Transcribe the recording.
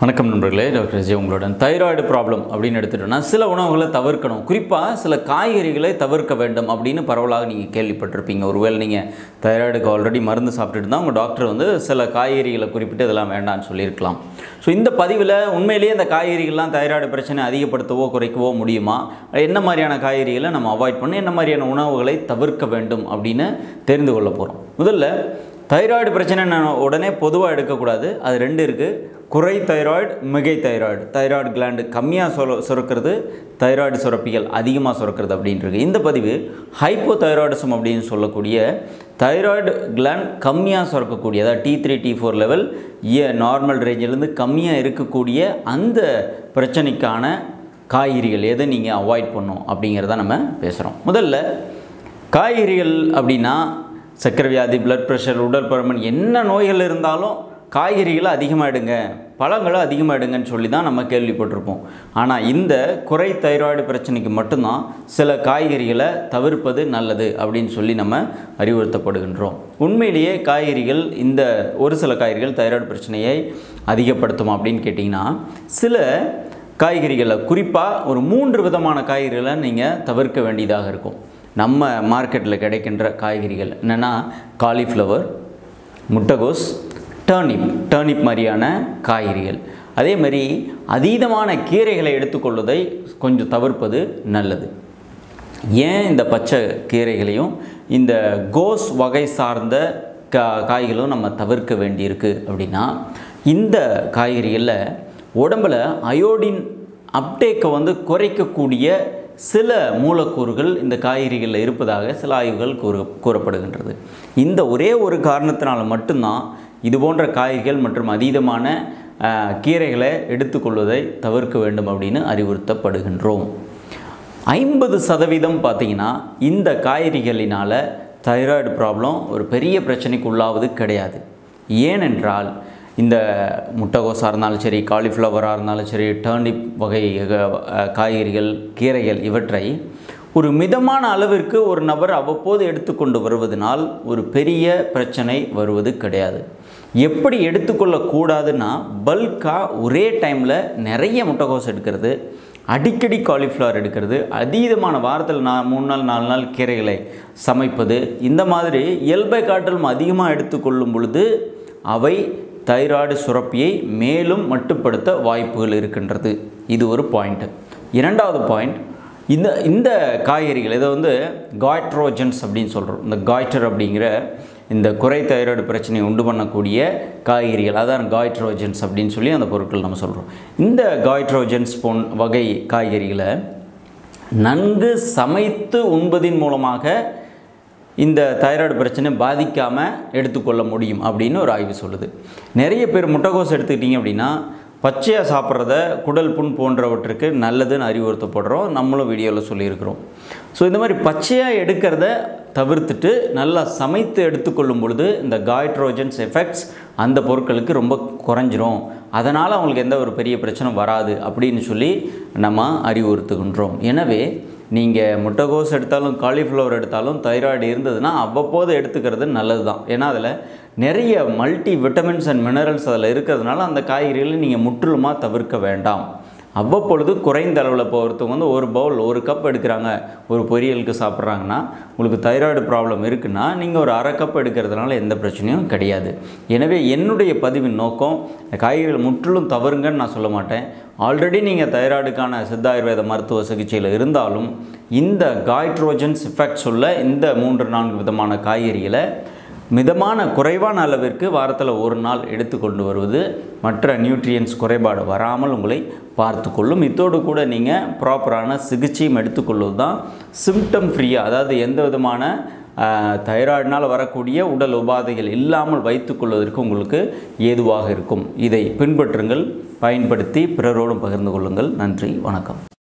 வணக்கம் நண்பர்களே டாக்டர் விஜய் உங்களுடன் தைராய்டு ப்ராப்ளம் அப்படின்னு எடுத்துட்டோம்னா சில உணவுகளை தவிர்க்கணும் குறிப்பாக சில காய்கறிகளை தவிர்க்க வேண்டும் அப்படின்னு பரவலாக நீங்கள் கேள்விப்பட்டிருப்பீங்க ஒருவேளை நீங்கள் தைராய்டுக்கு ஆல்ரெடி மருந்து சாப்பிட்டுட்டு தான் உங்கள் டாக்டர் வந்து சில காய்கறிகளை குறிப்பிட்டு இதெல்லாம் வேண்டாம்னு சொல்லியிருக்கலாம் ஸோ இந்த பதிவில் உண்மையிலேயே இந்த காய்கறிகள்லாம் தைராய்டு பிரச்சனை அதிகப்படுத்தவோ குறைக்கவோ முடியுமா என்ன மாதிரியான காய்கறிகளை நம்ம அவாய்ட் பண்ணி என்ன மாதிரியான உணவுகளை தவிர்க்க வேண்டும் அப்படின்னு தெரிந்து கொள்ள போகிறோம் முதல்ல தைராய்டு பிரச்சனை நான் உடனே பொதுவாக எடுக்கக்கூடாது அது ரெண்டு இருக்குது குறை தைராய்டு மிகை தைராய்டு தைராய்டு கிளாண்டு கம்மியாக சுர சுரக்கிறது தைராய்டு சுரப்பிகள் அதிகமாக சுரக்கிறது அப்படின்றது இந்த பதிவு ஹைப்போ தைராய்டிசம் அப்படின்னு சொல்லக்கூடிய தைராய்டு கிளாண்ட் கம்மியாக சுரக்கக்கூடிய அதாவது T three T four level a normal ரேஞ்சிலேருந்து கம்மியாக இருக்கக்கூடிய அந்த பிரச்சனைக்கான காய்கறிகள் எதை நீங்கள் அவாய்ட் பண்ணும் அப்படிங்கிறத நம்ம பேசுகிறோம் முதல்ல காய்கறிகள் அப்படின்னா சர்க்கரை வியாதி பிளட் ப்ரெஷர் உடல் பருமன் என்ன நோய்கள் இருந்தாலும் காய்கறிகளை அதிகமாக எடுங்க பழங்களை அதிகமாக எடுங்கன்னு சொல்லி தான் நம்ம கேள்விப்பட்டிருப்போம் ஆனால் இந்த குறை தைராய்டு பிரச்சனைக்கு மட்டும்தான் சில காய்கறிகளை தவிர்ப்பது நல்லது அப்படின்னு சொல்லி நம்ம அறிவுறுத்தப்படுகின்றோம் உண்மையிலேயே காய்கறிகள் இந்த ஒரு சில காய்கறிகள் தைராய்டு பிரச்சனையை அதிகப்படுத்துமா அப்படின்னு கேட்டிங்கன்னா சில காய்கறிகளை குறிப்பாக ஒரு மூன்று விதமான காய்கறிகளை நீங்கள் தவிர்க்க வேண்டியதாக இருக்கும் நம்ம மார்க்கெட்டில் கிடைக்கின்ற காய்கறிகள் என்னென்னா காலிஃப்ளவர் முட்டைகோஸ் டர்னிப் டர்னிப் மாதிரியான காய்கறிகள் அதே மாதிரி அதீதமான கீரைகளை எடுத்துக்கொள்வதை கொஞ்சம் தவிர்ப்பது நல்லது ஏன் இந்த பச்சை கீரைகளையும் இந்த கோஸ் வகை சார்ந்த கா காய்களும் நம்ம தவிர்க்க வேண்டியிருக்கு அப்படின்னா இந்த காய்கறிகளில் உடம்பில் அயோடின் அப்டேக்கை வந்து குறைக்கக்கூடிய சில மூலக்கூறுகள் இந்த காய்கறிகளில் இருப்பதாக சில ஆய்வுகள் கூறு கூறப்படுகின்றது இந்த ஒரே ஒரு காரணத்தினால மட்டும்தான் இது போன்ற காய்கறிகள் மற்றும் அதீதமான அஹ், கீரைகளை எடுத்துக்கொள்வதை தவிர்க்க வேண்டும் அப்படின்னு அறிவுறுத்தப்படுகின்றோம் ஐம்பது சதவீதம் பார்த்தீங்கன்னா இந்த காய்கறிகளினால் தைராய்டு ப்ராப்ளம் ஒரு பெரிய பிரச்சனைக்கு உள்ளாவது கிடையாது ஏனென்றால் இந்த முட்டைகோஸாக இருந்தாலும் சரி காலிஃப்ளவராக இருந்தாலும் சரி டர்னிப் வகை அஹ், காய்கறிகள் கீரைகள் இவற்றை ஒரு மிதமான அளவிற்கு ஒரு நபர் அவ்வப்போது எடுத்துக்கொண்டு வருவதனால் ஒரு பெரிய பிரச்சனை வருவது கிடையாது எப்படி எடுத்துக்கொள்ளக்கூடாதுன்னா பல்காக ஒரே டைமில் நிறைய முட்டைகோஸ் எடுக்கிறது அடிக்கடி காலிஃப்ளவர் எடுக்கிறது அதீதமான வாரத்தில் நான் மூணு நாள் நாலு நாள் கீரைகளை சமைப்பது இந்த மாதிரி இயல்பை காட்டிலும் அதிகமாக எடுத்துக்கொள்ளும் பொழுது அவை தைராய்டு சுரப்பியை மேலும் மட்டுப்படுத்த வாய்ப்புகள் இருக்கின்றது இது ஒரு பாயிண்ட் இரண்டாவது பாயிண்ட் இந்த இந்த காய்கறிகள் இதை வந்து காய்ட்ரோஜன்ஸ் அப்படின்னு சொல்கிறோம் இந்த காய்டர் அப்படிங்கிற இந்த குறை தைராய்டு பிரச்சனையை உண்டு பண்ணக்கூடிய காய்கறிகள் அதான் காய்ட்ரோஜன்ஸ் அப்படின்னு சொல்லி அந்த பொருட்கள் நம்ம சொல்கிறோம் இந்த காய்ட்ரோஜன்ஸ் போன் வகை காய்கறிகளை நன்கு சமைத்து உண்பதின் மூலமாக இந்த தைராய்டு பிரச்சனை பாதிக்காமல் எடுத்துக்கொள்ள முடியும் அப்படின்னு ஒரு ஆய்வு சொல்லுது நிறைய பேர் முட்டைகோஸ் எடுத்துக்கிட்டிங்க அப்படின்னா பச்சையாக சாப்பிட்றத குடல் புண் போன்றவற்றுக்கு நல்லதுன்னு அறிவுறுத்தப்படுறோம் நம்மளும் வீடியோவில் சொல்லியிருக்கிறோம் ஸோ இந்த மாதிரி பச்சையாக எடுக்கிறத தவிர்த்துட்டு நல்லா சமைத்து எடுத்துக்கொள்ளும் பொழுது இந்த காய்ட்ரோஜன்ஸ் எஃபெக்ட்ஸ் அந்த பொருட்களுக்கு ரொம்ப குறைஞ்சிரும் அதனால் அவங்களுக்கு எந்த ஒரு பெரிய பிரச்சனை வராது அப்படின்னு சொல்லி நம்ம அறிவுறுத்துகின்றோம் எனவே நீங்கள் முட்டைகோஸ் எடுத்தாலும் காலிஃப்ளவர் எடுத்தாலும் தைராய்டு இருந்ததுன்னா அவ்வப்போது எடுத்துக்கிறது நல்லது தான் ஏன்னா அதில் நிறைய மல்டி விட்டமின்ஸ் அண்ட் மினரல்ஸ் அதில் இருக்கிறதுனால அந்த காய்கறிகளை நீங்கள் முற்றிலுமாக தவிர்க்க வேண்டாம் அவ்வப்பொழுது குறைந்த அளவில் இப்போ ஒருத்தவங்க வந்து ஒரு பவுல் ஒரு கப் எடுக்கிறாங்க ஒரு பொரியலுக்கு சாப்பிட்றாங்கன்னா உங்களுக்கு தைராய்டு ப்ராப்ளம் இருக்குன்னா நீங்கள் ஒரு அரை கப் எடுக்கிறதுனால எந்த பிரச்சனையும் கிடையாது எனவே என்னுடைய பதிவின் நோக்கம் இந்த காய்கறிகள் முற்றிலும் தவறுங்கன்னு நான் சொல்ல மாட்டேன் ஆல்ரெடி நீங்கள் தைராய்டுக்கான சித்த ஆயுர்வேத மருத்துவ சிகிச்சையில் இருந்தாலும் இந்த காய்ட்ரோஜன்ஸ் எஃபெக்ட்ஸ் உள்ள இந்த மூன்று நான்கு விதமான காய்கறிகளை மிதமான குறைவான அளவிற்கு வாரத்தில் ஒரு நாள் எடுத்துக்கொண்டு வருவது மற்ற நியூட்ரியன்ஸ் குறைபாடு வராமல் உங்களை பார்த்து கொள்ளும் இத்தோடு கூட நீங்கள் ப்ராப்பரான சிகிச்சையும் எடுத்துக்கொள்வது தான் சிம்டம் ஃப்ரீயாக அதாவது எந்த விதமான தைராய்டினால் வரக்கூடிய உடல் உபாதைகள் இல்லாமல் வைத்துக்கொள்வதற்கு உங்களுக்கு ஏதுவாக இருக்கும் இதை பின்பற்றுங்கள் பயன்படுத்தி பிறரோடும் பகிர்ந்து கொள்ளுங்கள் நன்றி வணக்கம்